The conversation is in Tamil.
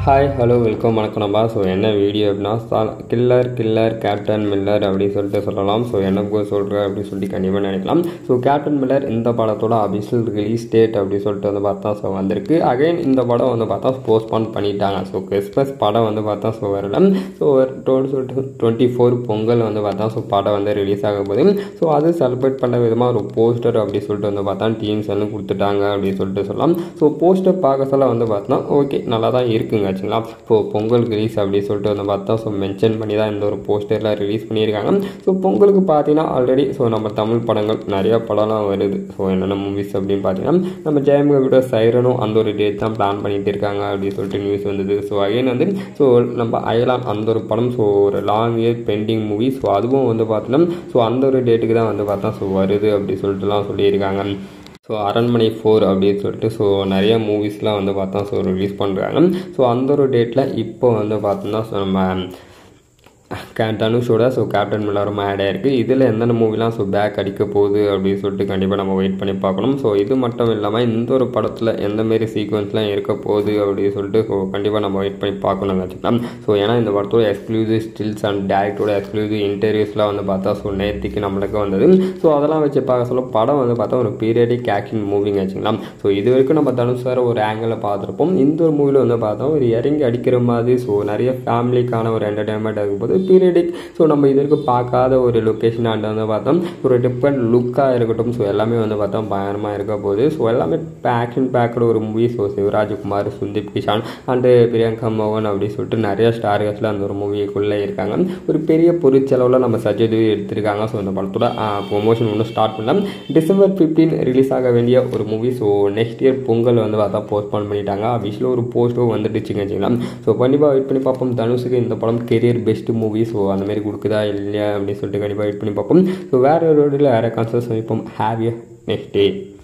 ஹாய் ஹலோ வெல்கம் வணக்கம் நம்பா ஸோ என்ன வீடியோ அப்படின்னா சா- கில்லர் கில்லர் கேப்டன் மில்லர் அப்படின்னு சொல்லிட்டு சொல்லலாம் ஸோ என்ன போய் சொல்கிற அப்படின்னு சொல்லி கண்டிப்பாக நினைக்கலாம் ஸோ கேப்டன் மில்லர் இந்த படத்தோட அபிஷியல் ரிலீஸ் டேட் அப்படின்னு சொல்லிட்டு வந்து பார்த்தா ஸோ வந்திருக்கு அகைன் இந்த படம் வந்து பார்த்தா போஸ்ட்பான் பண்ணிட்டாங்க ஸோ கிறிஸ்மஸ் படம் வந்து பார்த்தா ஸோ வரல ஸோ டுவெண்ட்டி ஃபோர் பொங்கல் வந்து பார்த்தா ஸோ படம் வந்து ரிலீஸ் ஆக போகுது ஸோ அது செலிப்ரேட் பண்ண விதமாக ஒரு போஸ்டர் அப்படின்னு சொல்லிட்டு வந்து பார்த்தா டீம்ஸ் வந்து கொடுத்துட்டாங்க அப்படின்னு சொல்லிட்டு சொல்லலாம் ஸோ போஸ்டர் பார்க்க சொல்ல வந்து பார்த்தா ஓகே நல்லா தான் இருக்குங்க ஆச்சுங்களா ஸோ பொங்கல் ரிலீஸ் அப்படின்னு சொல்லிட்டு வந்து பார்த்தா ஸோ மென்ஷன் பண்ணி தான் இந்த ஒரு போஸ்டரில் ரிலீஸ் பண்ணியிருக்காங்க ஸோ பொங்கலுக்கு பார்த்தீங்கன்னா ஆல்ரெடி ஸோ நம்ம தமிழ் படங்கள் நிறையா படம்லாம் வருது ஸோ என்னென்ன மூவிஸ் அப்படின்னு பார்த்தீங்கன்னா நம்ம ஜெயமுக சைரனும் அந்த ஒரு டேட் தான் பிளான் பண்ணிட்டு இருக்காங்க அப்படின்னு சொல்லிட்டு நியூஸ் வந்தது ஸோ அகைன் வந்து ஸோ நம்ம அயலான் அந்த ஒரு படம் ஸோ ஒரு long year pending movie so அதுவும் வந்து பார்த்தீங்கன்னா ஸோ அந்த ஒரு டேட்டுக்கு தான் வந்து பார்த்தா ஸோ வருது அப்படி சொல்லிட்டுலாம் சொல்லியிருக்காங்க ஸோ அரண்மனை ஃபோர் அப்படின்னு சொல்லிட்டு ஸோ நிறைய மூவிஸ்லாம் வந்து பார்த்தா ஸோ ரிலீஸ் பண்ணுறாங்க ஸோ அந்த ஒரு டேட்டில் இப்போ வந்து பார்த்தோம்னா ஸோ நம்ம கே தனுஷோட ஸோ கேப்டன் மில்லரும் ஆட் ஆயிருக்கு இதில் எந்தெந்த மூவிலாம் ஸோ பேக் அடிக்க போகுது அப்படின்னு சொல்லிட்டு கண்டிப்பாக நம்ம வெயிட் பண்ணி பார்க்கணும் ஸோ இது மட்டும் இல்லாமல் இந்த ஒரு படத்தில் எந்த மாரி சீக்வன்ஸ்லாம் இருக்க போகுது அப்படின்னு சொல்லிட்டு ஸோ கண்டிப்பாக நம்ம வெயிட் பண்ணி பார்க்கணும் வச்சுக்கலாம் ஸோ ஏன்னா இந்த படத்தோட எக்ஸ்க்ளூசிவ் ஸ்டில்ஸ் அண்ட் டேரக்டரோட எக்ஸ்க்ளூசிவ் இன்டர்வியூஸ்லாம் வந்து பார்த்தா ஸோ நேற்றுக்கு நம்மளுக்கு வந்தது ஸோ அதெல்லாம் வச்சு பார்க்க சொல்ல படம் வந்து பார்த்தா ஒரு பீரியடிக் ஆக்ஷன் மூவிங் வச்சுக்கலாம் ஸோ இது வரைக்கும் நம்ம தனுஷ் சார் ஒரு ஆங்கிளில் பார்த்துருப்போம் இந்த ஒரு மூவியில் வந்து பார்த்தா ஒரு இறங்கி அடிக்கிற மாதிரி ஸோ நிறைய ஃபேமிலிக்கான ஒரு என்டர்டைன்மெண்ட் இருக்கும்போது பீரியடிக் ஸோ நம்ம இது வரைக்கும் பார்க்காத ஒரு லொக்கேஷன் அண்ட் வந்து பார்த்தோம் ஒரு டிஃப்ரெண்ட் லுக்காக இருக்கட்டும் ஸோ எல்லாமே வந்து பார்த்தா பயங்கரமாக இருக்க போகுது ஸோ எல்லாமே ஆக்ஷன் பேக்கடு ஒரு movie so Shivarajkumar Sundeep Kishan and Priyanka மோகன் அப்படின்னு சொல்லிட்டு நிறைய ஸ்டார்கஸில் அந்த ஒரு மூவிக்குள்ளே இருக்காங்க ஒரு பெரிய பொருட்செலவில் நம்ம சஜ்ஜதுவி எடுத்திருக்காங்க ஸோ இந்த படத்தோட ப்ரொமோஷன் ஒன்றும் ஸ்டார்ட் பண்ணலாம் டிசம்பர் ஃபிஃப்டீன் ரிலீஸ் ஆக வேண்டிய ஒரு movie so next year Pongal வந்து பார்த்தா போஸ்ட்பான் பண்ணிட்டாங்க அபிஷியல் ஒரு போஸ்ட்டும் வந்துட்டுச்சுங்க வச்சுக்கலாம் ஸோ கண்டிப்பாக வெயிட் பண்ணி பார்ப்போம் தனுஷுக்கு இந்த படம் கெரியர் பெஸ்ட் மூவி ஸோ அந்த மாதிரி கொடுக்குதா இல்லையா அப்படின்னு சொல்லிட்டு கண்டிப்பாக வெயிட் பண்ணி பார்ப்போம் ஸோ வேறு ஒரு ரோடில் வேறு கான்சர்ஸ் வைப்போம் ஹாவ் யூ நெக்ஸ்ட் டே